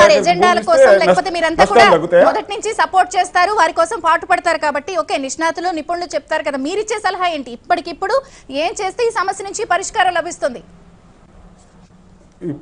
వారి దగ్గరికి ఎజెండాల భూమి కోసం ఇస్తే లేకపోతే నష్ట- మీరంతా కూడా నష్టాలు తగ్గుతాయా? మొదటి నుంచి సపోర్ట్ చేస్తారు వారి కోసం పాటు పడతారు కాబట్టి ఓకే నిష్ణాతులు నిపుణులు చెప్తారు కదా మీరిచ్చే సలహా ఏంటి ఇప్పటికిప్పుడు ఏం చేస్తే ఈ సమస్య నుంచి పరిష్కారం లభిస్తుంది ఈ-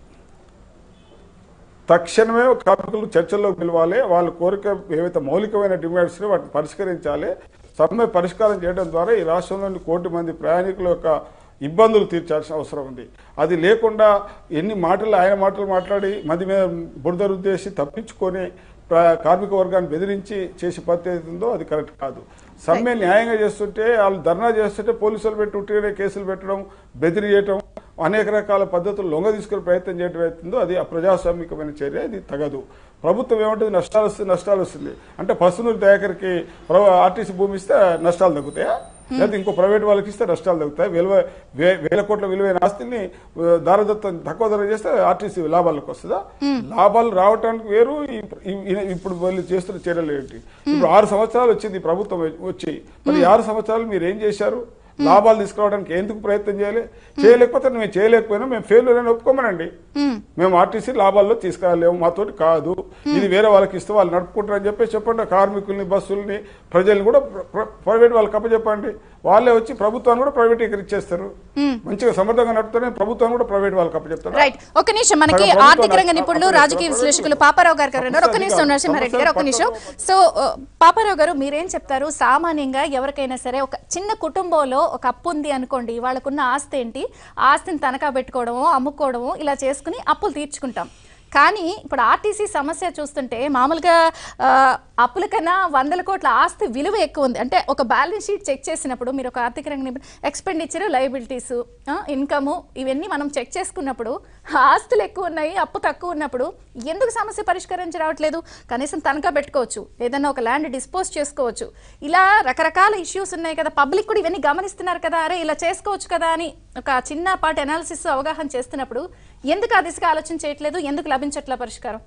తక్షణమే కార్మికులు చర్చల్లోకి పిలవాలి వాళ్ళ కోరిక ఏవైతే మౌలికమైన డిమాండ్స్ వాటిని పరిష్కరించాలి సమ్మె పరిష్కారం చేయడం ద్వారా ఈ రాష్ట్రంలోని కోటి మంది ప్రయాణికుల యొక్క ఇబ్బందులు తీర్చాల్సిన అవసరం ఉంది అది లేకుండా ఎన్ని మాటలు ఆయన మాటలు మాట్లాడి మంది మీద బురద రుద్దేసి తప్పించుకొని ప్ర- కార్మిక వర్గాన్ని బెదిరించి చేసే పద్ధతి ఉందో అది కరెక్ట్ కాదు సమ్మె న్యాయంగా చేస్తుంటే వాళ్ళు ధర్నా చేస్తుంటే పోలీసులు పెట్టి ఉట్టిగానే కేసులు పెట్టడం బెదిరియటం అనేక రకాల పద్ధతులు లొంగ తీసుకునే ప్రయత్నం చేయడం అవుతుందో అది అప్రజాస్వామికమైన చర్య ఇది తగదు ప్రభుత్వం ఏమంటుంది నష్టాలు వస్తుంది నష్టాలు వస్తుంది అంటే పసునూరు దయాకర్కి ఆర్టీసీ భూమి ఇస్తే నష్టాలు తగ్గుతాయా లేదా ఇంకో ప్రైవేట్ వాళ్ళకి ఇస్తే నష్టాలు తగ్గుతాయి విలువ వే- వేల కోట్ల విలువైన ఆస్తిని ఆ, దారదత్తం తక్కువ ధర చేస్తే ఆర్టీసీ లాభాలకు వస్తుందా లాభాలు రావటానికి వేరు ఈ- ఈ- ఈ- ఇప్పుడు వాళ్ళు చేస్తున్న చర్యలు ఏంటి ఇప్పుడు ఆరు సంవత్సరాలు వచ్చింది ఈ ప్రభుత్వం వచ్చి మరి ఈ ఆరు సంవత్సరాలు మీరు ఏం చేశారు లాభాలు తీసుకురావడానికి ఎందుకు ప్రయత్నం చేయాలి చేయలేకపోతే మేము చేయలేకపోయినా మేము ఫెయిల్ అని ఒప్పుకోమనండి మేము ఆర్టీసీ లాభాల్లో తీసుకురాలేము మాతోటి కాదు ఇది వేరే వాళ్ళకి ఇస్తే వాళ్ళు నడుపుకుంటారని చెప్పి చెప్పండి కార్మికుల్ని బస్సుల్ని ప్రజల్ని కూడా ప్ర- ప్ర- ప్రైవేట్ వాళ్ళకి అప్పచెప్పండి వాళ్ళే వచ్చి ప్రభుత్వాన్ని కూడా ప్రైవేటీకరించేస్తారు మంచిగా సమర్థంగా నడుపుతారని ప్రభుత్వాన్ని కూడా ప్రైవేట్ వాళ్ళకి అప్పచెప్తారు రైట్ ఒక నిమిషం మనకి సగం ప్రభుత్వం ఆర్థిక రంగ నష్ట- నిపుణులు అప్పుడు రాజకీయ ప్రభుత్వం విశ్లేషకులు పాపారావు గారు గారు ఉన్నారు ఒక నిమిషం సమస్య నరసింహారెడ్డి గారు ఒక నిమిషం సో ఆ, పాపారావు గారు మీరేం చెప్తారు సామాన్యంగా ఎవరికైనా సరే ఒక చిన్న కుటుంబంలో ఒక అప్పు ఉంది అనుకోండి వాళ్ళకున్న ఆస్తి ఏంటి ఆ ఆస్తిని తనఖా పెట్టుకోవడమో అమ్ముకోవడమో ఇలా చేసుకుని అప్పులు తీర్చుకుంటాం కానీ ఇప్పుడు ఆర్టీసీ సమస్య చూస్తుంటే మామూలుగా ఆ, అప్పుల కన్నా వందల కోట్ల ఆస్తి విలువ ఎక్కువ ఉంది అంటే ఒక బ్యాలెన్స్ షీట్ చెక్ చేసినప్పుడు మీరు ఒక ఆర్థిక రంగ ఎక్స్పెండిచర్ లయబిలిటీస్ ఇన్కమ్ ఇవన్నీ మనం చెక్ చేసుకున్నప్పుడు ఆస్తులు ఎక్కువ ఉన్నాయి అప్పు తక్కువ ఉన్నప్పుడు ఎందుకు సమస్య పరిష్కరించి రావట్లేదు కనీసం తనఖా పెట్టుకోవచ్చు ఏదన్నా ఒక ల్యాండ్ డిస్పోజ్ చేసుకోవచ్చు ఇలా రకరకాల ఇష్యూస్ ఉన్నాయి కదా పబ్లిక్ కూడా ఇవన్నీ గమనిస్తున్నారు కదా అరే ఇలా చేసుకోవచ్చు కదా అని ఒక చిన్నపాటి అనాలిసిస్ అవగాహన చేస్తున్నప్పుడు ఎందుకు ఆ దిశగా ఆలోచన చేయట్లేదు ఎందుకు లభించట్ల పరిష్కారం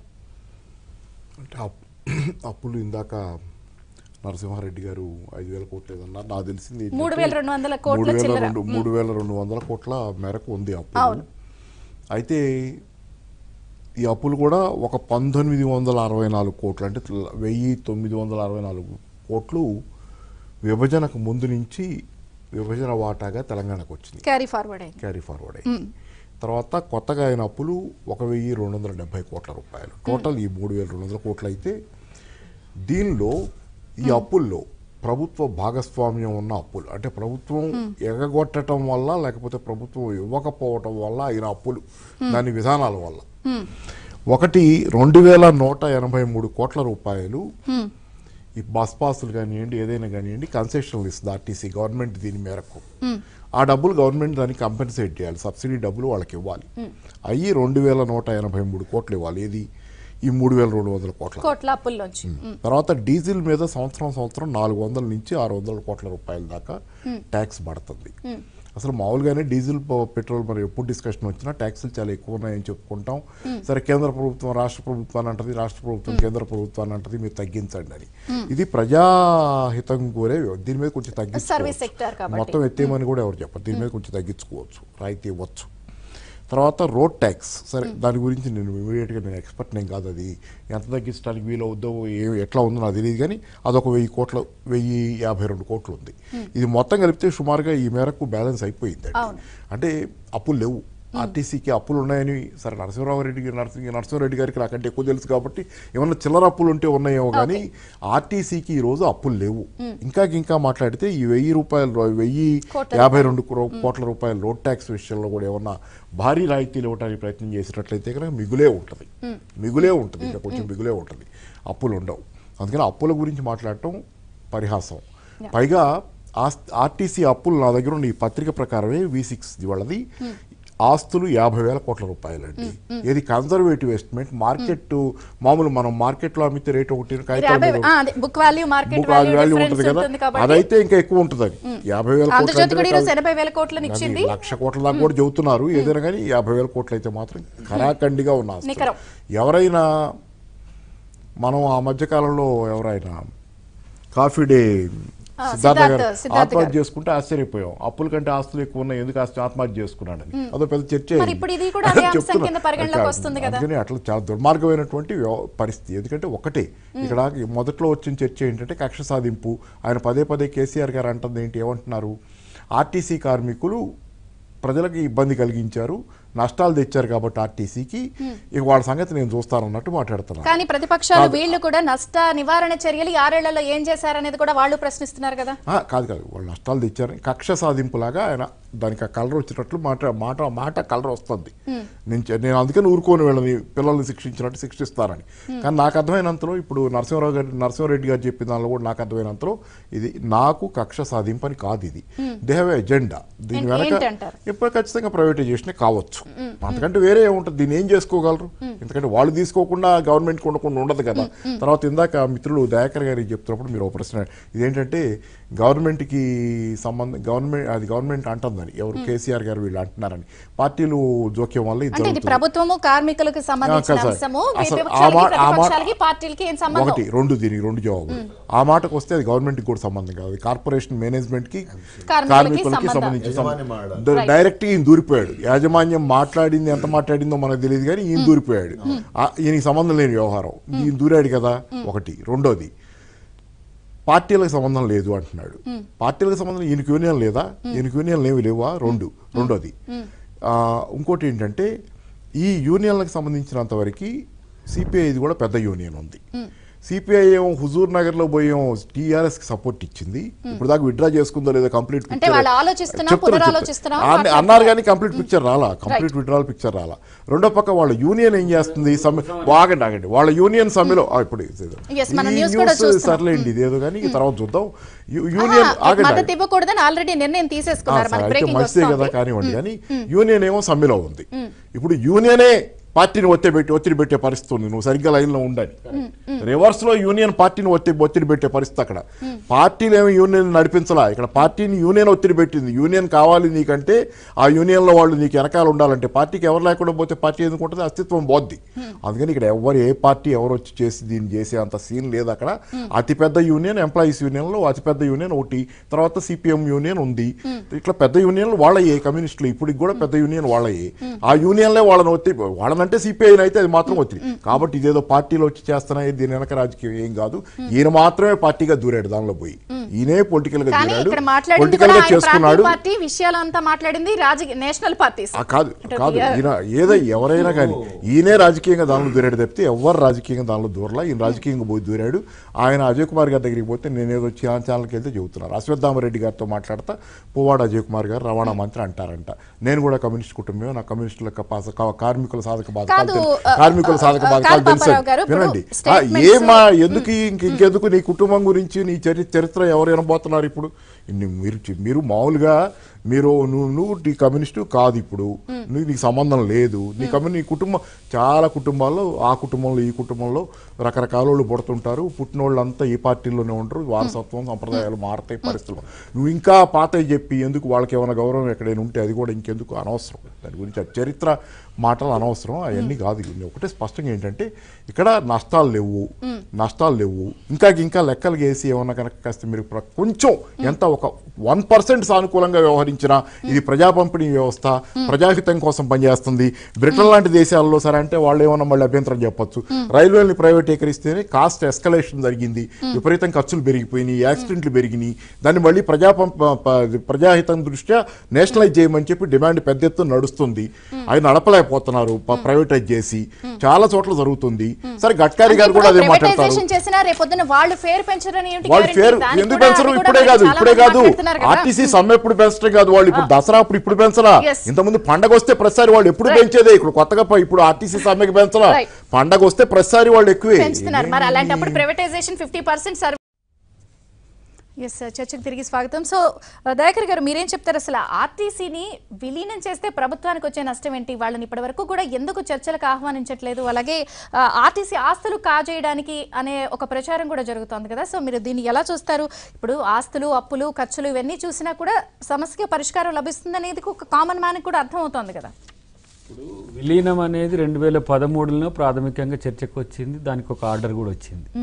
అంటే అప్- అప్పులు ఇందాక నరసింహారెడ్డి గారు ఐదు వేల కోట్లు ఏదన్నారు నాకు తెలిసింది ఏంటంటే మూడు వేల రెండు వందల కోట్ల మూడు వేల చిల్లర. రెండు మూడు వేల రెండు వందల కోట్ల మేరకు ఉంది అప్పు అవును. అయితే ఈ అప్పులు కూడా ఒక పంతొమ్మిది వందల అరవై నాలుగు కోట్లు అంటే వెయ్యి తొమ్మిది వందల అరవై నాలుగు కోట్లు విభజనకు ముందు నుంచి విభజన వాటాగా తెలంగాణకు వచ్చింది క్యారీ ఫార్వర్డ్ అయింది క్యారీ ఫార్వర్డ్ అయ్యి తర్వాత కొత్తగా అయిన అప్పులు ఒక వెయ్యి రెండు వందల డెబ్బై కోట్ల రూపాయలు టోటల్ ఈ మూడు వేల రెండు వందల కోట్లు అయితే దీనిలో ఈ అప్పుల్లో ప్రభుత్వ భాగస్వామ్యం ఉన్న అప్పులు అంటే ప్రభుత్వం ఎగగొట్టడం వల్ల లేకపోతే ప్రభుత్వం ఇవ్వకపోవటం వల్ల అయిన అప్పులు దాని విధానాల వల్ల ఒకటి రెండు వేల నూట ఎనభై మూడు కోట్ల రూపాయలు ఈ బస్ పాసులు కానివ్వండి ఏదైనా కానివ్వండి కన్సెషన్లు ఇస్తుంది ఆర్టీసీ గవర్నమెంట్ దీని మేరకు ఆ డబ్బులు గవర్నమెంట్ దానికి కంపెన్సేట్ చేయాలి సబ్సిడీ డబ్బులు వాళ్ళకి ఇవ్వాలి అయ్యి రెండు వేల నూట ఎనభై మూడు కోట్లు ఇవ్వాలి ఇది ఈ మూడు వేల రెండు వందల కోట్ల కోట్ల అప్పుల్లోంచి తర్వాత డీజిల్ మీద సంవత్సరం సంవత్సరం నాలుగు వందల నుంచి ఆరు వందల కోట్ల రూపాయల దాకా ట్యాక్స్ పడుతుంది అసలు మామూలుగానే డీజిల్ ప- పెట్రోల్ మరి ఎప్పుడు డిస్కషన్ వచ్చినా ట్యాక్సులు చాలా ఎక్కువ ఉన్నాయని చెప్పుకుంటాం సరే కేంద్ర ప్రభుత్వం రాష్ట్ర ప్రభుత్వాన్ని అంటది రాష్ట్ర ప్రభుత్వం కేంద్ర ప్రభుత్వాన్ని అంటది మీరు తగ్గించండి అని ఇది ప్రజాహితం కోరే దీని మీద కొంచెం Service sector తగ్గించుకోవచ్చు కాబట్టి. మొత్తం ఎత్తేయమని కూడా ఎవరు చెప్పరు దీని మీద కొంచెం తగ్గించుకోవచ్చు రాయితీ ఇవ్వచ్చు తర్వాత రోడ్ ట్యాక్స్ సరే దాని గురించి నేను ఇమీడియట్గా నేను ఎక్స్పర్ట్ నేను కాదు అది ఎంత తగ్గించడానికి వీలవుద్దో ఏ ఎట్లా ఉందో నాకు తెలియదు కానీ అదొక వెయ్యి కోట్ల వెయ్యి యాభై రెండు కోట్లు ఉంది ఇది మొత్తం కలిపితే సుమారుగా ఈ మేరకు బ్యాలెన్స్ అయిపోయింది అవును. అంటే అప్పులు లేవు ఆర్టీసీకి అప్పులు ఉన్నాయని సరే నరసింహరామరెడ్డి గారి నరసింహ నరసింహారెడ్డి గారికి నాకంటే ఎక్కువ తెలుసు కాబట్టి ఏమన్నా చిల్లర అప్పులు ఉంటే ఉన్నాయేమో కానీ ఆర్టీసీకి ఈ రోజు అప్పులు లేవు ఇంకా ఇంకా మాట్లాడితే ఈ వెయ్యి రూపాయలు వెయ్యి కోట్ల యాభై రెండు క్రో- కోట్ల రూపాయల రోడ్ ట్యాక్స్ విషయంలో కూడా ఏమన్నా భారీ రాయితీలు ఇవ్వడానికి ప్రయత్నం చేసినట్లయితే కనుక మిగులే ఉంటుంది మిగులే ఉంటుంది ఇంకా కొంచెం మిగులే ఉంటుంది అప్పులు ఉండవు అందుకని అప్పుల గురించి మాట్లాడటం పరిహాసం పైగా ఆస్- ఆర్టీసీ అప్పులు నా దగ్గర ఉన్న ఈ పత్రిక ప్రకారమే వి సిక్స్ వాళ్ళది ఆస్తులు యాభై వేల కోట్ల రూపాయలండి ఇది కన్జర్వేటివ్ ఎస్టిమేట్ మార్కెట్ మామూలు మనం మార్కెట్లో అమ్మితే రేట్ ఒకటి కాగితాల యాభై మీద ఆ, అదే book value market book value value difference ఉంటుంది కదా ఉంటుంది కాబట్టి అదైతే ఇంకా ఎక్కువ ఉంటుంది అది యాభై వేల కోట్లు ఆంధ్రజ్యోతి అంటేనే కూడా ఈరోజు కాదు. ఎనభై వేల కోట్లను ఇచ్చింది అది లక్ష కోట్ల దాకా కూడా చెబుతున్నారు ఏదైనా కానీ యాభై వేల కోట్లు అయితే మాత్రం ఖరాఖండిగా ఉన్న ఆస్తులు. నికరం. ఎవరైనా మనం ఆ మధ్య కాలంలో ఎవరైనా కాఫీ డే ఆ, సిద్ధార్థ గారు సిద్ధార్థ- సిద్ధార్థ ఆత్మహత్య గారు. చేసుకుంటే ఆశ్చర్యపోయాం అప్పుల కంటే ఆస్తులు ఎక్కువ ఉన్నాయి ఎందుకు ఆస్తి ఆత్మహత్య చేసుకున్నాడని అదో పెద్ద చర్చ మరి అయింది. ఇప్పుడు ఇది కూడా అదే అంశం చెప్తున్నా. కింద పరిగణలోకి వస్తుంది కదా. అందుకని అట్లా చాలా దుర్మార్గమైనటువంటి వ్యవ- పరిస్థితి ఎందుకంటే ఒకటే ఇక్కడ మొదట్లో వచ్చిన చర్చ ఏంటంటే కక్ష సాధింపు ఆయన పదే పదే కేసీఆర్ గారు అంటుంది ఏంటి ఏమంటున్నారు ఆర్టీసీ కార్మికులు ప్రజలకు ఇబ్బంది కలిగించారు నష్టాలు తెచ్చారు కాబట్టి ఆర్టీసీకి ఇక వాళ్ళ సంగతి నేను చూస్తానన్నట్టు మాట్లాడుతున్నారు కానీ ప్రతిపక్షాలు వీళ్ళు కూడా నష్ట నివారణ చర్యలు ఈ ఆరేళ్లలో ఏం చేశారనేది కూడా వాళ్ళు ప్రశ్నిస్తున్నారు కదా ఆ, కాదు కాదు వాళ్ళు నష్టాలు తెచ్చారని కక్ష సాధింపులాగా ఆయన దానికి ఆ కలర్ వచ్చినట్లు మాట మాట మాట కలర్ వస్తుంది నేను చె- నేను అందుకని ఊరుకోని వీళ్ళని పిల్లల్ని శిక్షించినట్టు శిక్షిస్తారని కానీ నాకు అర్థమైనంతలో ఇప్పుడు నరసింహరావు గారు నరసింహారెడ్డి గారు చెప్పిన దానిలో కూడా నాకు అర్థమైనంతలో ఇది నాకు కక్ష సాధింపు అని కాదు ఇది దే హ్యావ్ ఎజెండా దీని ఏంటి- వెనక ఏంటంటారు? ఇప్పుడు ఖచ్చితంగా ప్రైవేటైజేషన్ కావచ్చు అంతకంటే వేరే ఏముంటుంది దీన్ని ఏం చేసుకోగలరు ఎందుకంటే వాళ్ళు తీసుకోకుండా గవర్నమెంట్ ఉండకుండా ఉండదు కదా తర్వాత ఇందాక మిత్రులు దయాకర్ గారికి చెప్తున్నప్పుడు మీరు ఒక ప్రశ్న ఇదేంటంటే గవర్నమెంట్కి సంబంధం గవర్నమెంట్ అది గవర్నమెంట్ అంటుందని ఎవరు కేసీఆర్ గారు వీళ్ళు అంటున్నారని పార్టీలు జోక్యం వల్ల ఇది అంటే ఇది జరుగుతుంది ప్రభుత్వము కార్మికులకు సంబంధించిన ఆ, కాదు, అంశము అసలు ఆ విపక్షాలకి మా- ఆ మా- ప్రతిపక్షాలకి పార్టీలకి ఏం సంబంధం ఒకటి రెండు దీనికి రెండు జవాబులు ఆ మాటకు వస్తే అది గవర్నమెంట్ కూడా సంబంధం కాదు కార్పొరేషన్ మేనేజ్మెంట్ కి కార్మికులకి కార్మికులకి సంబంధం. సంబంధించి యజమాని మాట్లాడాలి. డైరెక్ట్ ఈయన దూరిపోయాడు యాజమాన్యం మాట్లాడింది ఎంత మాట్లాడిందో మనకు తెలియదు కానీ ఈయన దూరిపోయాడు ఆ, ఈయనకి సంబంధం లేని వ్యవహారం ఈయన దూరాడు కదా ఒకటి రెండోది పార్టీలకు సంబంధం లేదు అంటున్నాడు పార్టీలకు సంబంధం ఈయనకి యూనియన్ లేదా ఈయనకి యూనియన్లు ఏమి లేవా రెండు రెండోది ఆ, ఇంకోటి ఏంటంటే ఈ యూనియన్లకు సంబంధించినంత వరకు సిపిఐది కూడా పెద్ద యూనియన్ ఉంది సిపిఐ ఏమో హుజూర్ నగర్ లో పోయి టీఆర్ఎస్ కి సపోర్ట్ ఇచ్చింది ఇప్పుడు దాకా విత్డ్రా చేసుకుందో లేదో కంప్లీట్ అంటే వాళ్ళు ఆలోచిస్తున్నా, పునరాలోచిస్తున్నా మాట్లాడుతున్నారు. అన్నారు కానీ కంప్లీట్ పిక్చర్ రాలా కంప్లీట్ విత్డ్రాల్ పిక్చర్ రాలా రెండో పక్క వాళ్ళ యూనియన్ ఏం చేస్తుంది సమ్మె ఆగండి ఆగండి వాళ్ళ యూనియన్ సమ్మెలో ఆ, ఇప్పుడు ఇది- Yes, మనం ఈ news కూడా న్యూస్ చూస్తున్నాం. సర్లేండి ఇదేదో కానీ ఈ తర్వాత చూద్దాం యూ- యూనియన్ ఆహా, ఆగండి మద్దతు ఆగండి. ఇవ్వకూడదని ఆల్రెడీ నిర్ణయం ఆ, తీసేసుకున్నారు సరే, మనకి అయితే బ్రేకింగ్ మంచిదే కదా వస్తుంది కానివ్వండి కానీ యూనియన్ ఏమో సమ్మెలో ఉంది ఇప్పుడు యూనియనే పార్టీని ఒత్తిడి పెట్టి ఒత్తిడి పెట్టే పరిస్థితి ఉంది నువ్వు సరిగ్గా లైన్లో ఉండాలి రివర్స్ లో యూనియన్ పార్టీని ఒత్తిడి ఒత్తిడి పెట్టే పరిస్థితి అక్కడ పార్టీలు ఏమి యూనియన్ నడిపించలా ఇక్కడ పార్టీని యూనియన్ ఒత్తిడి పెట్టింది యూనియన్ కావాలి నీకంటే ఆ యూనియన్ లో వాళ్ళు నీకు వెనకాల ఉండాలంటే పార్టీకి ఎవరు లేకుండా పోతే పార్టీ ఎందుకు ఉంటుంది అస్తిత్వం పోద్ది అందుకని ఇక్కడ ఎవరు ఏ పార్టీ ఎవరు వచ్చి చేసి దీన్ని చేసే అంత సీన్ లేదు అక్కడ అతిపెద్ద యూనియన్ ఎంప్లాయీస్ యూనియన్ లో అతిపెద్ద యూనియన్ ఒకటి తర్వాత సిపిఎం యూనియన్ ఉంది ఇట్లా పెద్ద యూనియన్లు వాళ్ళయ్యే కమ్యూనిస్టులు ఇప్పటికి కూడా పెద్ద యూనియన్ వాళ్ళయ్యే ఆ యూనియన్లే వాళ్ళని ఒత్తి వాళ్ళనంటే సిపిఐ అయితే అది మాత్రం ఒత్తిడి కాబట్టి ఇదేదో పార్టీలో వచ్చి చేస్తున్నాయి దీని వెనక రాజకీయం ఏం కాదు ఈయన మాత్రమే పార్టీగా దూరాడు దానిలో పోయి ఈయనే పొలిటికల్ గా కానీ దూరాడు ఇక్కడ మాట్లాడింది పొలిటికల్ కూడా గా ఆయన చేసుకున్నాడు ప్రాంతీయ పార్టీ విషయాలంతా మాట్లాడింది రాజకీయ నేషనల్ పార్టీస్ ఆ, కాదు కాదు ఈయన ఏదో ఎవరైనా కానీ ఈయనే రాజకీయంగా దానిలో దూరాడు తప్పితే ఎవరు రాజకీయంగా దానిలో దూరలా ఈయన రాజకీయంగా పోయి దూరాడు ఆయన అజయ్ కుమార్ గారి దగ్గరికి పోతే నేనేదో ఛానల్ ఛానల్కి వెళ్తే చెబుతున్నారు అశ్వత్థామరెడ్డి గారితో మాట్లాడతా పువ్వాడ అజయ్ కుమార్ గారు రవాణా మంత్రి అంటారంట నేను కూడా కమ్యూనిస్ట్ కుటుంబమే నా కమ్యూనిస్టుల యొక్క పాస- కా- కార్మికుల సాధక బాధకాలు కాదు, తెలుసు. ఆ, కార్మికుల సాధక ఆ, బాధకాలు కాదు తెలుసు పాపారావు గారు, ఇప్పుడు వినండి ఆ, statements- ఏమా ఎందుకు ఇంక- ఇంకెందుకు నీ కుటుంబం గురించి నీ చరి చరిత్ర ఎవరు వినబోతున్నారు ఇప్పుడు ఇన్ని మీరు చి- మీరు మామూలుగా మీరు నువ్వు నువ్వు నీ కమ్యూనిస్టు కాదు ఇప్పుడు నువ్వు నీకు సంబంధం లేదు నీ కమ్యూని నీ కుటుంబం చాలా కుటుంబాల్లో ఆ కుటుంబంలో ఈ కుటుంబంలో రకరకాల వాళ్ళు పుడుతుంటారు పుట్టిన వాళ్ళంతా ఈ పార్టీలోనే ఉంటారు వారసత్వం సంప్రదాయాలు మారుతాయి పరిస్థితులు నువ్వు ఇంకా పాతవి చెప్పి ఎందుకు వాళ్ళకి ఏమైనా గౌరవం ఎక్కడైనా ఉంటే అది కూడా ఇంకెందుకు అనవసరం దాని గురించి ఆ చరిత్ర మాటలు అనవసరం అవన్నీ కాదు ఇది ఒకటే స్పష్టంగా ఏంటంటే ఇక్కడ నష్టాలు లేవు నష్టాలు లేవు ఇంకా ఇంకా లెక్కలు వేసి ఏమన్నా కనుక కాస్త మీరు ప్ర- కొంచెం ఎంత ఒక వన్ పర్సెంట్ సానుకూలంగా వ్యవహరించినా ఇది ప్రజా పంపిణీ వ్యవస్థ ప్రజాహితం కోసం పనిచేస్తుంది బ్రిటన్ లాంటి దేశాల్లో సరే అంటే వాళ్ళు ఏమన్నా మళ్ళీ అభ్యంతరం చెప్పొచ్చు రైల్వేని ప్రైవేటీకరిస్తేనే కాస్ట్ ఎస్కలేషన్ జరిగింది విపరీతం ఖర్చులు పెరిగిపోయినాయి యాక్సిడెంట్లు పెరిగినాయి దాన్ని మళ్ళీ ప్రజా పంప- ప- ప్రజాహితం దృష్ట్యా నేషనలైజ్ చేయమని చెప్పి డిమాండ్ పెద్ద ఎత్తున నడుస్తుంది అవి నడపలేకపోతున్నారు ప- ప్రైవేటైజ్ చేసి చాలా చోట్ల జరుగుతుంది సరే గడ్కరీ గారు కూడా అదే మాట్లాడతారు ప్రైవేటైజేషన్ చేసినా రేపొద్దున వాళ్ళు ఫేర్ పెంచరని ఏమిటి వాళ్ళు guarantee? పేరు దానికి ఎందుకు కూడా- పెంచరు అది కూడా ఇప్పుడే మరి కాదు చాలా ఇప్పుడే మంది కాదు మాట్లాడుతున్నారు కదా. ఆర్టీసీ సమ్మె ఎప్పుడు పెంచడం కాదు వాళ్ళు ఇప్పుడు దసరా అప్పుడు ఇప్పుడు పెంచరా Yes. ఇంతకుముందు పండగ వస్తే ప్రతిసారి వాళ్ళు ఎప్పుడు పెంచేదే ఇప్పుడు కొత్తగా ప- ఇప్పుడు ఆర్టీసీ సమ్మెకి పెంచరా Right. పండగ వస్తే ప్రతిసారి వాళ్ళు ఎక్కువే పెంచుతున్నారు మరి అలాంటప్పుడు ప్రైవేటైజేషన్ ఫిఫ్టీ పర్సెంట్ సర్వీస్ ఎస్ చర్చకు తిరిగి స్వాగతం సో దయాకర్ గారు మీరేం చెప్తారు అసలు ఆర్టీసీని విలీనం చేస్తే ప్రభుత్వానికి వచ్చే నష్టం ఏంటి వాళ్ళని ఇప్పటి వరకు కూడా ఎందుకు చర్చలకు ఆహ్వానించట్లేదు అలాగే ఆ, ఆర్టీసీ ఆస్తులు కాజేయడానికి అనే ఒక ప్రచారం కూడా జరుగుతోంది కదా సో మీరు దీన్ని ఎలా చూస్తారు ఇప్పుడు ఆస్తులు అప్పులు ఖర్చులు ఇవన్నీ చూసినా కూడా సమస్యకి పరిష్కారం లభిస్తుందనేది ఒక కామన్ మ్యాన్ కూడా అర్థమవుతోంది కదా ఇప్పుడు విలీనం అనేది రెండు వేల పదమూడులో ప్రాథమికంగా చర్చకు వచ్చింది దానికి ఒక ఆర్డర్ కూడా వచ్చింది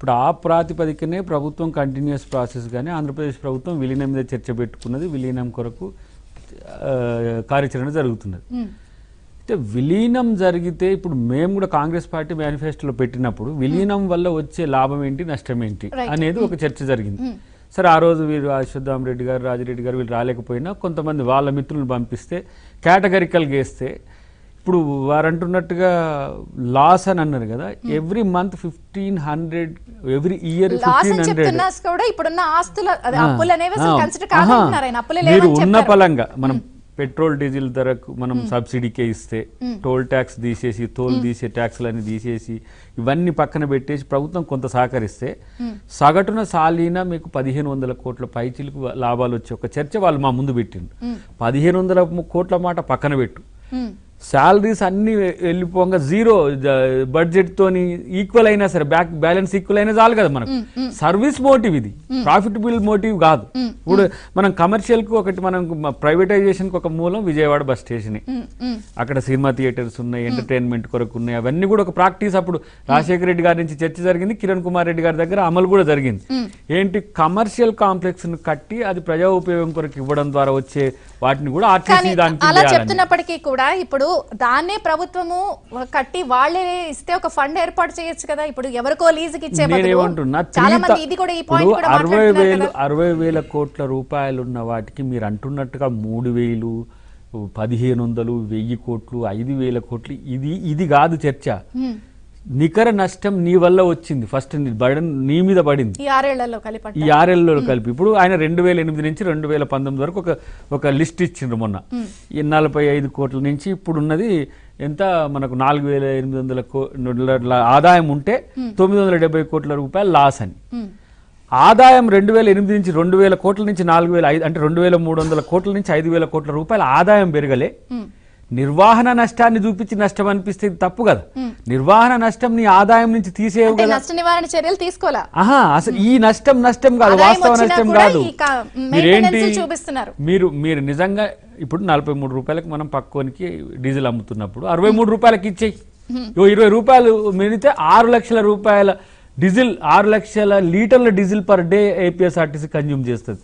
ఇప్పుడు ఆ ప్రాతిపదికనే ప్రభుత్వం కంటిన్యూస్ ప్రాసెస్ కానీ ఆంధ్రప్రదేశ్ ప్రభుత్వం విలీనం మీద చర్చ పెట్టుకున్నది విలీనం కొరకు ఆ, కార్యాచరణ జరుగుతున్నది అయితే విలీనం జరిగితే ఇప్పుడు మేము కూడా కాంగ్రెస్ పార్టీ మేనిఫెస్టోలో పెట్టినప్పుడు విలీనం వల్ల వచ్చే లాభం ఏంటి నష్టం ఏంటి Right. అనేది ఒక చర్చ జరిగింది సరే ఆ రోజు వీరు అశ్వత్థామ రెడ్డి గారు రాజిరెడ్డి గారు వీళ్ళు రాలేకపోయినా కొంతమంది వాళ్ళ మిత్రులను పంపిస్తే కేటగరికల్గా వేస్తే ఇప్పుడు వారు అంటున్నట్టుగా లాస్ అని అన్నారు కదా every month fifteen hundred every year loss fifteen అని హండ్రెడ్ చెప్తున్నా కూడా ఇప్పుడున్న ఆస్తుల అదే అప్పులు అనేవి అసలు ఆ, కన్సిడర్ ఆహా. కాదంటున్నారు ఆయన అప్పులే మీరు లేవని ఉన్న చెప్పారు పలంగా మనం పెట్రోల్ డీజిల్ ధరకు మనం సబ్సిడీకే ఇస్తే టోల్ ట్యాక్స్ తీసేసి టోల్ తీసే ట్యాక్స్లన్నీ తీసేసి ఇవన్నీ పక్కన పెట్టేసి ప్రభుత్వం కొంత సహకరిస్తే సగటున సాలీన మీకు పదిహేను వందల కోట్ల పైచిలకు లాభాలు వచ్చే ఒక చర్చ వాళ్ళు మా ముందు పెట్టిండ్రు పదిహేను వందల కోట్ల మాట పక్కన పెట్టు ఉమ్. శాలరీస్ అన్ని వెళ్ళిపోగా జీరో బడ్జెట్ తోని ఈక్వల్ అయినా సరే బ్యాక్ బ్యాలెన్స్ ఈక్వల్ అయినా చాలు కదా మనకు సర్వీస్ మోటివ్ ఇది ప్రాఫిటబుల్ మోటివ్ కాదు ఇప్పుడు మనం కమర్షియల్ కు ఒకటి మనం ప్రైవేటైజేషన్ కి ఒక మూలం విజయవాడ బస్ స్టేషన్ ఉమ్, ఉమ్. అక్కడ సినిమా థియేటర్స్ ఉన్నాయి ఎంటర్టైన్మెంట్ కొరకు ఉన్నాయి అవన్నీ కూడా ఒక ప్రాక్టీస్ అప్పుడు రాజశేఖర రెడ్డి గారి నుంచి చర్చ జరిగింది కిరణ్ కుమార్ రెడ్డి గారి దగ్గర అమలు కూడా జరిగింది ఏంటి కమర్షియల్ కాంప్లెక్స్ ను కట్టి అది ప్రజా ఉపయోగం కొరకు ఇవ్వడం ద్వారా వచ్చే వాటిని కూడా కానీ ఆర్టీసీ దానికి అలా చేయాలని. చెప్తున్నప్పటికీ కూడా ఇప్పుడు దాన్నే ప్రభుత్వము కట్టి వాళ్ళే ఇస్తే ఒక ఫండ్ ఏర్పాటు చేయొచ్చు కదా ఇప్పుడు ఎవరికో లీజుకి ఇచ్చే బదులు నేనేమంటున్నా చాలా త్రీ మంది థౌ- ఇది కూడా ఈ ఇప్పుడు పాయింట్ కూడా అరవై మాట్లాడుతున్నారు వేలు కదా అరవై వేల కోట్ల రూపాయలు ఉన్న వాటికి మీరు అంటున్నట్టుగా మూడు వేలు పదిహేను వందలు వెయ్యి కోట్లు ఐదు వేల కోట్లు ఇది ఇది కాదు చర్చ నికర నష్టం నీ వల్ల వచ్చింది ఫస్ట్ బడన్ నీ మీద పడింది ఈ ఆరేళ్లలో కలిపి ఈ ఆర్ఎల్లో కలిపి ఇప్పుడు ఆయన రెండు వేల ఎనిమిది నుంచి రెండు వేల పంతొమ్మిది వరకు ఒక ఒక లిస్ట్ ఇచ్చిండ్రు మొన్న ఈ నలభై ఐదు కోట్ల నుంచి ఇప్పుడు ఉన్నది ఎంత మనకు నాలుగు వేల ఎనిమిది వందల కోట్ల ఆదాయం ఉంటే తొమ్మిది వందల డెబ్బై కోట్ల రూపాయలు లాస్ అని ఆదాయం రెండు వేల ఎనిమిది నుంచి రెండు వేల కోట్ల నుంచి నాలుగు వేల ఐదు అంటే రెండు వేల మూడు వందల కోట్ల నుంచి ఐదు వేల కోట్ల రూపాయల ఆదాయం పెరగలే నిర్వహణ నష్టాన్ని చూపించి నష్టం అనిపిస్తే ఇది తప్పు కదా నిర్వహణ నష్టం నీ ఆదాయం నుంచి తీసేయవు అంటే కదా నష్ట నివారణ చర్యలు తీసుకోవాలా ఆహా అసలు ఈ నష్టం నష్టం కాదు ఆదాయం వాస్తవ వచ్చినా నష్టం కూడా కాదు ఈ కా- మీరేంటి maintenance చూపిస్తున్నారు. మీరు మీరు నిజంగా ఇప్పుడు నలభై మూడు రూపాయలకు మనం పక్కోనికి డీజిల్ అమ్ముతున్నప్పుడు అరవై మూడు రూపాయలకి ఇచ్చేయి ఓ ఇరవై రూపాయలు మిగిలితే ఆరు లక్షల రూపాయల డీజిల్ ఆరు లక్షల లీటర్ల diesel per day APSRTC consume చేస్తుంది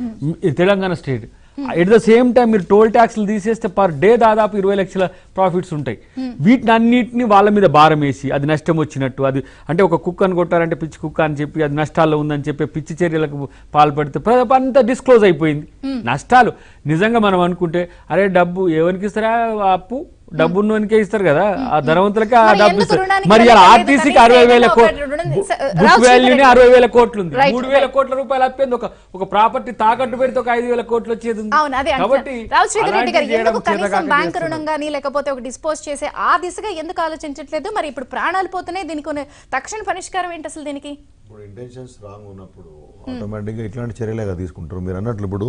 ఈ Telangana state at the same time మీరు టోల్ ట్యాక్స్లు తీసేస్తే పర్ డే దాదాపు ఇరవై లక్షల ప్రాఫిట్స్ ఉంటాయి వీటిని అన్నిటిని వాళ్ళ మీద భారం వేసి అది నష్టం వచ్చినట్టు అది అంటే ఒక కుక్కను కొట్టారంటే పిచ్చి కుక్క అని చెప్పి అది నష్టాల్లో ఉందని చెప్పి పిచ్చి చర్యలకు పాల్పడితే ప్ర- అంతా డిస్క్లోజ్ అయిపోయింది నష్టాలు నిజంగా మనం అనుకుంటే అరే డబ్బు ఎవరికి ఇస్తారా ఆ అప్పు డబ్బు ఉన్నోనికే ఇస్తారు కదా ఆ ధనవంతులకే ఆ మరి డబ్బు ఎందుకు ఇస్తారు రుణానికి మరి ఇలా వెళ్ళలేదు ఆర్టీసీకి కానీ అరవై వేల ఏదైనా కో- ఒక రుణం- బు- స- బుక్ రావు వాల్యూని శ్రీధర్ అరవై వేల కోట్లు ఉంది Right, మూడు వేల కోట్ల రూపాయలు అప్పింది ఒక ఒక ప్రాపర్టీ తాకట్టు పెడితే ఒక ఐదు వేల కోట్లు వచ్చేది ఉంది. అవును అదే కాబట్టి రావు శ్రీధర్ రెడ్డి గారు అలాంటివి ఎందుకు చేయడం కనీసం చేతకాక బ్యాంక్ చేస్తున్నారు. రుణం కానీ లేకపోతే ఒక డిస్పోజ్ చేసే ఆ దిశగా ఎందుకు ఆలోచించట్లేదు మరి ఇప్పుడు ప్రాణాలు పోతున్నాయి దీనికి ఉన్న తక్షణ పరిష్కారం ఏంటి అసలు దీనికి ఇప్పుడు ఇంటెన్షన్స్ రాంగ్ ఉన్నప్పుడు ఆటోమేటిక్గా ఇట్లాంటి చర్యలేగా తీసుకుంటారు మీరు అన్నట్లు ఇప్పుడు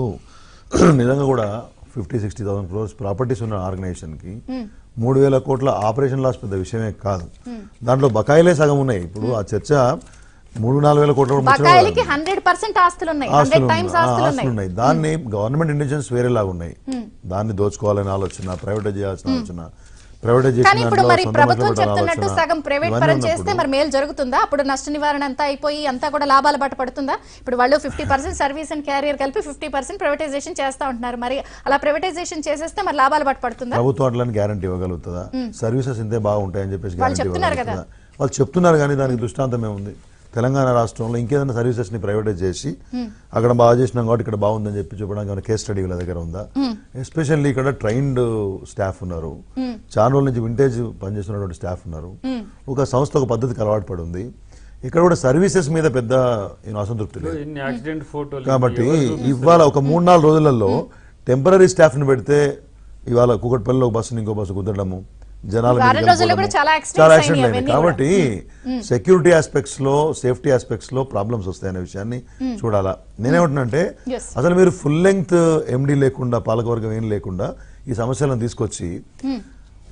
నిజంగా కూడా fifty sixty thousand crores properties ఉన్న ఆర్గనైజేషన్కి మూడు వేల కోట్ల ఆపరేషన్ లాస్ పెద్ద విషయమే కాదు దాంట్లో బకాయిలే సగం ఉన్నాయి ఇప్పుడు ఆ చర్చ మూడు నాలుగు వేల కోట్ల కూడా ముచ్చట బకాయిలకి కాదు. హండ్రెడ్ పర్సెంట్ ఆస్తులు ఉన్నాయి ఆస్తులు హండ్రెడ్ ఉన్నాయి. టైమ్స్ ఆ, ఆస్తులు ఆస్తులు ఉన్నాయి ఉన్నాయి దాన్ని గవర్నమెంట్ ఇంటెన్షన్స్ వేరేలాగా ఉన్నాయి దాన్ని దోచుకోవాలని ఆలోచన ప్రైవేటైజ్ చేయాల్సిన ఆలోచన ప్రైవేటైజ్ కానీ ఇప్పుడు మరి ప్రభుత్వం చేసిన చెప్తున్నట్టు సగం ప్రైవేట్ పరం చేస్తే మరి మేలు జరుగుతుందా అప్పుడు నష్ట నివారణ అంతా అయిపోయి అంతా కూడా లాభాల బాట పడుతుందా ఇప్పుడు వాళ్ళు fifty percent service and carrier కలిపి ఫిఫ్టీ పర్సెంట్ ప్రైవేటైజేషన్ చేస్తా ఉంటున్నారు మరి అలా ప్రైవేటైజేషన్ చేసేస్తే మరి లాభాల బాట పడుతుందా ప్రభుత్వం అట్లని గ్యారంటీ ఇవ్వగలుగుతుందా సర్వీసెస్ ఇంతే బాగుంటాయని చెప్పేసి వాళ్ళు గ్యారంటీ చెప్తున్నారు ఇవ్వగలుగుతుందా వాళ్ళు చెప్తున్నారు కానీ దానికి దృష్టాంతం ఏముంది తెలంగాణ రాష్ట్రంలో ఇంకేదైనా సర్వీసెస్ ని ప్రైవేటైజ్ చేసి అక్కడ బాగా చేసినాం కాబట్టి ఇక్కడ బాగుందని చెప్పి చెప్పడానికి ఏమైనా కేస్ స్టడీ వీళ్ళ దగ్గర ఉందా ఎస్పెషల్లీ ఇక్కడ ట్రైన్డ్ స్టాఫ్ ఉన్నారు చాలా రోజుల నుంచి వింటేజ్ పనిచేస్తున్నటువంటి స్టాఫ్ ఉన్నారు ఒక సంస్థ ఒక పద్ధతికి అలవాటు పడి ఉంది ఇక్కడ కూడా సర్వీసెస్ మీద పెద్ద నేను అసంతృప్తి లేదు ఇన్ని యాక్సిడెంట్ ఫోటోలు కాబట్టి ఇవాళ ఒక మూడు నాలుగు రోజులలో టెంపరీ స్టాఫ్ ని పెడితే ఇవాళ కూకట్పల్లిలో ఒక బస్సు ఇంకో బస్సు కుదరడము జనాల వారం మీదకి రోజుల్లో కూడా వెళ్ళిపోవడము. చాలా accidents చాలా అయినాయి accidents అయినాయి. అవన్నీ కాబట్టి సెక్యూరిటీ ఆస్పెక్ట్స్ లో సేఫ్టీ ఆస్పెక్ట్స్ లో ప్రాబ్లమ్స్ వస్తాయనే విషయాన్ని చూడాలా నేనేమంటున్నానంటే Yes. అసలు మీరు ఫుల్ లెంగ్త్ ఎండి లేకుండా పాలకవర్గం ఏం లేకుండా ఈ సమస్యలను తీసుకొచ్చి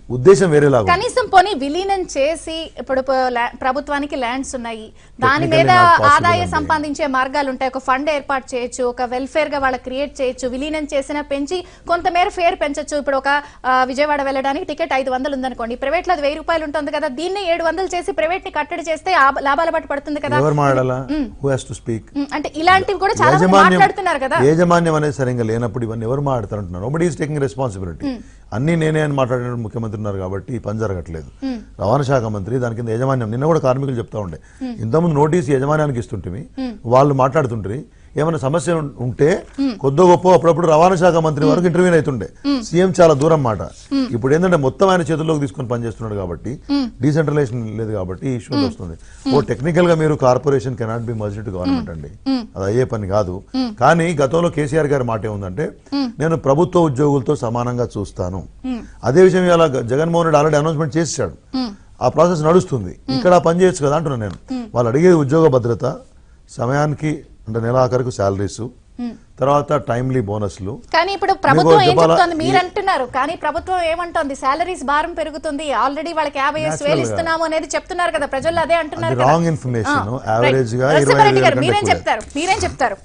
ఉద్దేశం వేరేలాగా ఉంది. కనీసం పోనీ విలీనం చేసి ఇప్పుడు ప- లా- ప్రభుత్వానికి ల్యాండ్స్ ఉన్నాయి దాని Technically మీద not possible ఆదాయ అండి. సంపాదించే మార్గాలు ఉంటాయి ఒక ఫండ్ ఏర్పాటు చేయొచ్చు ఒక వెల్ఫేర్ గా వాళ్ళ క్రియేట్ చేయొచ్చు విలీనం చేసిన పెంచి కొంతమేర ఫేర్ పెంచొచ్చు ఇప్పుడు ఒక ఆ, విజయవాడ వెళ్ళడానికి టికెట్ ఐదు వందలు ఉందనుకోండి ప్రైవేట్ లో అది వెయ్యి రూపాయలు ఉంటుంది కదా దీన్ని ఏడు వందలు చేసి ప్రైవేట్ ని కట్టడి చేస్తే ఆ- లాభాల పట్టు పడుతుంది కదా ఎవరు మాట్లాడాలా హూ హాస్ టు స్పీక్ ఉమ్, అంటే ఇలాంటివి కూడా చాలా మంది మాట్లాడుతున్నారు కదా యాజమాన్యం అనేది సరిగ్గా లేనప్పుడు ఇవన్నీ ఎవరు మాట్లాడుతారంటున్నారు నోబడి ఈస్ టేకింగ్ రెస్పాన్సిబిలిటీ అన్ని నేనే అని మాట్లాడిన ముఖ్యమంత్రి ఉన్నారు కాబట్టి ఈ పని జరగట్లేదు రవాణా శాఖ మంత్రి దాని కింద యాజమాన్యం నిన్న కూడా కార్మికులు చెప్తా ఉండే ఇంతకుముందు నోటీస్ యాజమాన్యానికి ఇస్తుంటిమి వాళ్ళు మాట్లాడుతుంటారు ఏమైనా సమస్య ఉం- ఉంటే కొద్ది గొప్ప అప్పుడప్పుడు రవాణా శాఖ మంత్రి వరకు ఇంటర్వ్యూ అవుతుండే సీఎం చాలా దూరం మాట ఇప్పుడు ఏంటంటే మొత్తం ఆయన చేతుల్లోకి తీసుకొని పనిచేస్తున్నాడు కాబట్టి డీసెంట్రలైజేషన్ లేదు కాబట్టి ఈ ఇష్యూస్ వస్తుంది ఓ టెక్నికల్ గా మీరు corporation cannot be merged government అండి అది అయ్యే పని కాదు కానీ గతంలో కేసీఆర్ గారి మాట ఏముందంటే నేను ప్రభుత్వ ఉద్యోగులతో సమానంగా చూస్తాను అదే విషయం ఇలా జగన్మోహన్ రెడ్డి ఆల్రెడీ అనౌన్స్మెంట్ చేసాడు ఆ ప్రాసెస్ నడుస్తుంది ఇక్కడ ఆ పని చేయొచ్చు కదా అంటున్నాను నేను వాళ్ళు అడిగేది ఉద్యోగ భద్రత సమయానికి అంటే నెలాఖరుకు శాలరీస్ తర్వాత టైమ్లీ బోనస్లు కానీ ఇప్పుడు ప్రభుత్వం ఏం చెప్పాలా? చెప్తోంది మీరు ఈ- అంటున్నారు కానీ ప్రభుత్వం ఏమంటోంది సాలరీస్ భారం పెరుగుతుంది ఆల్రెడీ వాళ్ళకి యాభై వేలు Natural గా. ఇస్తున్నాము అనేది చెప్తున్నారు కదా ప్రజలు అదే అంటున్నారు అది కదా. wrong information. ఆ, Average right. గా ఇరవై ఐదు నరసింహారెడ్డి వేల గారు కంటే మీరేం ఎక్కువ చెప్తారు మీరేం చెప్తారు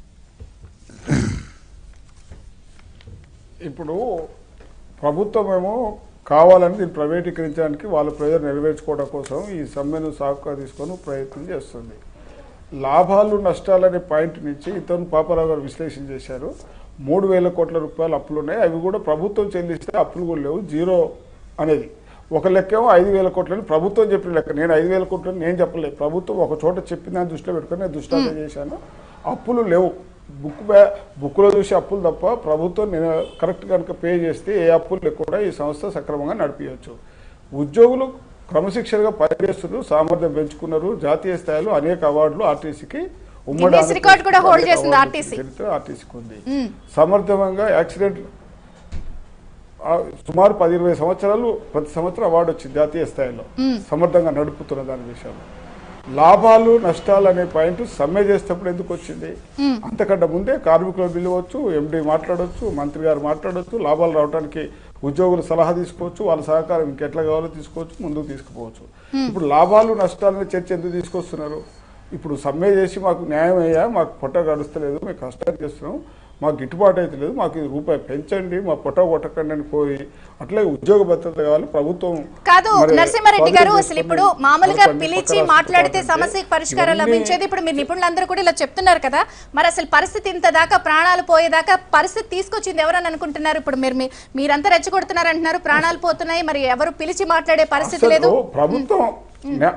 ఇప్పుడు ప్రభుత్వం ఏమో కావాలని దీన్ని ప్రైవేటీకరించడానికి వాళ్ళ ప్రజలు నెరవేర్చుకోవడం కోసం ఈ సమ్మెను సాకుగా తీసుకొని ప్రయత్నం చేస్తుంది లాభాలు నష్టాలనే పాయింట్ నుంచి ఇతను పాపారావు గారు విశ్లేషణ చేశారు మూడు వేల కోట్ల రూపాయలు అప్పులు ఉన్నాయి అవి కూడా ప్రభుత్వం చెల్లిస్తే అప్పులు కూడా లేవు జీరో అనేది ఒక లెక్కేమో ఐదు వేల కోట్లని ప్రభుత్వం చెప్పిన లెక్క నేను ఐదు వేల కోట్లని నేను చెప్పలేదు ప్రభుత్వం ఒక చోట చెప్పిన దాన్ని దృష్టిలో పెట్టుకొని నేను దృష్టాంతం చేశాను అప్పులు లేవు బుక్ బ్యా బుక్లో చూసి అప్పులు తప్ప ప్రభుత్వం నేను కరెక్ట్ కనుక పే చేస్తే ఏ అప్పులు లేకుండా ఈ సంస్థ సక్రమంగా నడిపించవచ్చు ఉద్యోగులు క్రమశిక్షణగా పనిచేస్తున్నారు సామర్థ్యం పెంచుకున్నారు జాతీయ స్థాయిలో అనేక అవార్డులు ఆర్టీసీకి ఉమ్మడి Guinness record కూడా hold అనేక చేసింది అవార్డులు RTC. చరిత్ర ఆర్టీసీకి ఉంది సమర్థవంగా యాక్సిడెంట్ ఆ, సుమారు పది ఇరవై సంవత్సరాలు ప్రతి సంవత్సరం అవార్డు వచ్చింది జాతీయ స్థాయిలో సమర్థంగా నడుపుతున్న దాని విషయంలో లాభాలు నష్టాలు అనే పాయింట్ సమ్మె చేసేటప్పుడు ఎందుకు వచ్చింది అంతకంటే ముందే కార్మికులు పిలవచ్చు ఎండి మాట్లాడొచ్చు మంత్రి గారు మాట్లాడొచ్చు లాభాలు రావడానికి ఉద్యోగులు సలహా తీసుకోవచ్చు వాళ్ళ సహకారం ఇంకెట్లా కావాలో తీసుకోవచ్చు ముందుకు తీసుకుపోవచ్చు ఇప్పుడు లాభాలు నష్టాలనే చర్చ ఎందుకు తీసుకొస్తున్నారు ఇప్పుడు సమ్మె చేసి మాకు న్యాయం అయ్యా మాకు పొట్ట గడుస్తలేదు మేము కష్టాలు చేస్తున్నాం మాకు గిట్టుబాటు అయితే లేదు మాకు ఇది రూపాయి పెంచండి మా పొట్ట కొట్టకండి అని కోరి అట్లాగే ఉద్యోగ భద్రత కావాలి ప్రభుత్వం కాదు మరి నరసింహారెడ్డి గారు స్వాధీనం అసలు ఇప్పుడు చేసుకొని మామూలుగా మనకు అన్ని పిలిచి పక్కన మాట్లాడితే రాష్ట్రాలు సమస్యకి అంటే పరిష్కారం ఇవన్నీ- లభించేది ఇప్పుడు మీరు నిపుణులందరూ కూడా ఇలా చెప్తున్నారు కదా మరి అసలు పరిస్థితి ఇంత దాకా ప్రాణాలు పోయేదాకా పరిస్థితి తీసుకొచ్చింది ఎవరని అనుకుంటున్నారు ఇప్పుడు మీరు మీ- మీరంతా రెచ్చగొడుతున్నారు అంటున్నారు ప్రాణాలు పోతున్నాయి మరి ఎవరు పిలిచి మాట్లాడే పరిస్థితి అసలు లేదు ప్రభుత్వం నా-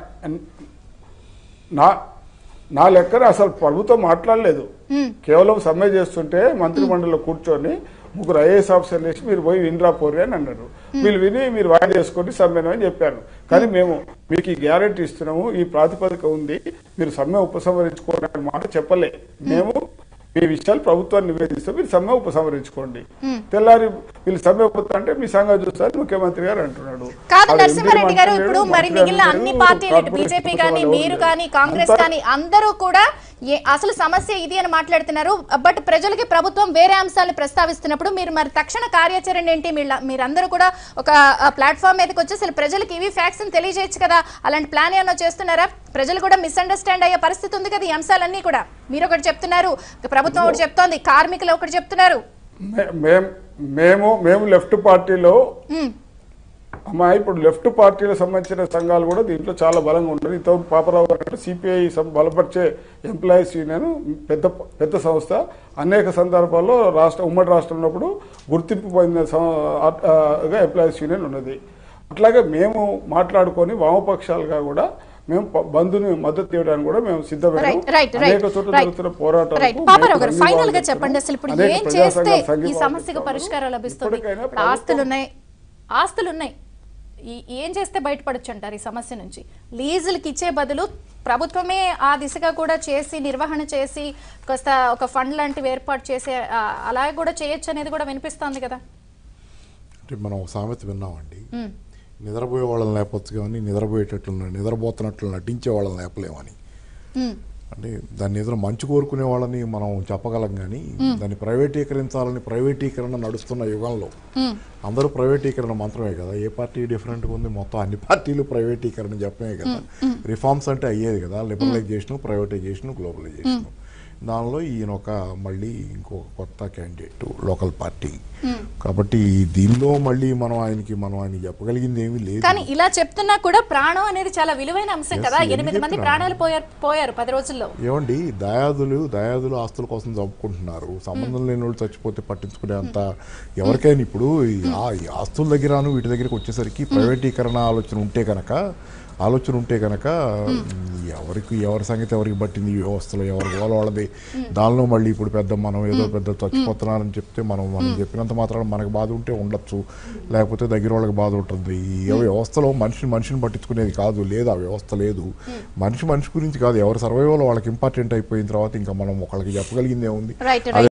నా నా లెక్కన అసలు ప్రభుత్వం మాట్లాడలేదు కేవలం సమ్మె చేస్తుంటే మంత్రి మండలిలో కూర్చొని ముగ్గురు ఐఏఎస్ ఆఫీసర్లు వేసి మీరు పోయి వినరా పోరి అని అన్నారు వీళ్ళు విని మీరు వాయిదా చేసుకొని సమ్మెను అని చెప్పారు కానీ మేము మీకు ఈ గ్యారెంటీ ఇస్తున్నాము ఈ ప్రాతిపదిక ఉంది మీరు సమ్మె ఉపసంహరించుకోండి అనే మాట చెప్పలే మేము మీ విషయాలు ప్రభుత్వాన్ని నివేదిస్తే మీరు సమ్మె ఉపసంహరించుకోండి తెల్లారి వీళ్ళు సమ్మె ఉప- అంటే మీ సంగతి చూస్తారు ముఖ్యమంత్రి గారు అంటున్నాడు కాదు అది నరసింహారెడ్డి గారు ఎంపీ ఇప్పుడు మంత్రి మరి లేడు, మిగిలిన మంత్రి అన్ని లేడు, పార్టీలు కార్పొరేషన్ బీజేపీ కోసం కానీ వాళ్ళు మీరు ఎవరు కానీ లేరు. కాంగ్రెస్ అంతా- కానీ అందరూ కూడా ఏ- అసలు సమస్య ఇది అని మాట్లాడుతున్నారు బట్ ప్రజలకి ప్రభుత్వం వేరే అంశాలను ప్రస్తావిస్తున్నప్పుడు మీరు మరి తక్షణ కార్యాచరణ ఏంటి మీళ్ళ- మీరందరూ కూడా ఒక ప్లాట్ఫామ్ మీదకి వచ్చి అసలు ప్రజలకు ఇవి ఫ్యాక్ట్స్ అని తెలియజేయచ్చు కదా అలాంటి ప్లాన్ ఏమన్నా చేస్తున్నారా ప్రజలు కూడా మిస్అండర్స్టాండ్ అయ్యే పరిస్థితి ఉంది కదా ఈ అంశాలన్నీ కూడా మీరు ఒకటి చెప్తున్నారు ప్రభుత్వం ఒకటి చెప్తోంది కార్మికులు ఒకటి చెప్తున్నారు మే- మేం మేము మేము లెఫ్ట్ పార్టీలో అమ్మా ఇప్పుడు లెఫ్ట్ పార్టీలకు సంబంధించిన సంఘాలు కూడా దీంట్లో చాలా బలంగా ఉంటుంది ఇంత పాపరావు గారు సిపిఐ బలపరిచే ఎంప్లాయీస్ యూనియన్ పెద్ద పెద్ద సంస్థ అనేక సందర్భాల్లో రాష్ట్ర ఉమ్మడి రాష్ట్రం ఉన్నప్పుడు గుర్తింపు పొందిన ఎంప్లాయీస్ యూనియన్ ఉన్నది అట్లాగే మేము మాట్లాడుకొని వామపక్షాలుగా కూడా మేము ప- బంధుని మద్దతు ఇవ్వడానికి కూడా మేము సిద్ధమైన రైట్ రైట్ అనేక రైట్ చోట్ల రైట్ జరుగుతున్న పోరాటాలకు రైట్ పాపారావు మేము గారు సంఘీభావం ఫైనల్ గా చెప్తున్నాం. చెప్పండి అసలు ఇప్పుడు అనేక ఏం ప్రజా చేస్తే సంఘాలు ఈ సంఘీభావం సమస్యకు చెప్తారు. పరిష్కారం లభిస్తుంది ఇప్పటికైనా ఇప్పుడు ఆస్తులు ప్రభుత్వం- ఉన్నాయి ఆస్తులు ఉన్నాయి ఈ- ఏం చేస్తే బయటపడొచ్చు అంటారు ఈ సమస్య నుంచి లీజులకి ఇచ్చే బదులు ప్రభుత్వమే ఆ దిశగా కూడా చేసి నిర్వహణ చేసి కాస్త ఒక ఫండ్ లాంటివి ఏర్పాటు చేసే ఆ, అలా కూడా చేయొచ్చు అనేది కూడా వినిపిస్తోంది కదా అంటే మనం ఒక సామెత విన్నామండి నిద్రపోయే వాళ్ళని లేపొచ్చు కానీ నిద్రపోయేటట్లు నిద్రపోతున్నట్లు నటించే వాళ్ళని లేపలేమని ఉమ్, అంటే దాన్ని ఏదైనా మంచి కోరుకునే వాళ్ళని మనం చెప్పగలం కానీ దాన్ని ప్రైవేటీకరించాలని ప్రైవేటీకరణ నడుస్తున్న యుగంలో అందరూ ప్రైవేటీకరణ మంత్రమే కదా ఏ పార్టీ డిఫరెంట్గా ఉంది మొత్తం అన్ని పార్టీలు ప్రైవేటీకరణ చెప్పమే కదా రిఫార్మ్స్ అంటే అయ్యేది కదా లిబరలైజేషన్ ప్రైవేటైజేషన్ గ్లోబలైజేషన్ దానిలో ఈయన ఒక మళ్ళీ ఇంకొక కొత్త క్యాండిడేట్ లోకల్ పార్టీ కాబట్టి దీనిలో మళ్ళీ మనం ఆయనకి మనం ఆయన చెప్పగలిగింది ఏమీ లేదు కానీ ఇలా చెప్తున్నా కూడా ప్రాణం అనేది చాలా విలువైన అంశం Yes, కదా ఎందుకు ఎనిమిది మంది చెప్తున్నాను? ప్రాణాలు పోయారు పోయారు పది రోజుల్లో ఏమండి దయాదులు దయాదులు ఆస్తుల కోసం చంపుకుంటున్నారు సంబంధం లేని వాళ్ళు చచ్చిపోతే పట్టించుకునే అంత ఎవరికైనా ఇప్పుడు ఈ ఆ- ఈ ఆస్తుల దగ్గరను వీటి దగ్గరికి వచ్చేసరికి ప్రైవేటీకరణ ఆలోచన ఉంటే కనుక ఆలోచన ఉంటే కనుక ఎవరికి ఎవరి సంగతి ఎవరికి పట్టింది ఈ వ్యవస్థలో ఎవరి గోల వాళ్ళది దానిలో మళ్ళీ ఇప్పుడు పెద్ద మనం ఏదో పెద్ద చచ్చిపోతున్నారని చెప్తే మనం మనం చెప్పినంత మాత్రాన మనకు బాధ ఉంటే ఉండొచ్చు లేకపోతే దగ్గర వాళ్ళకి బాధ ఉంటుంది ఈ వ్యవస్థలో మనిషిని మనిషిని పట్టించుకునేది కాదు లేదు ఆ వ్యవస్థ లేదు మనిషి మనిషి గురించి కాదు ఎవరి సర్వైవల్ వాళ్ళకి ఇంపార్టెంట్ అయిపోయిన తర్వాత ఇంకా మనం ఒకళ్ళకి చెప్పగలిగింది ఏముంది రైట్ అది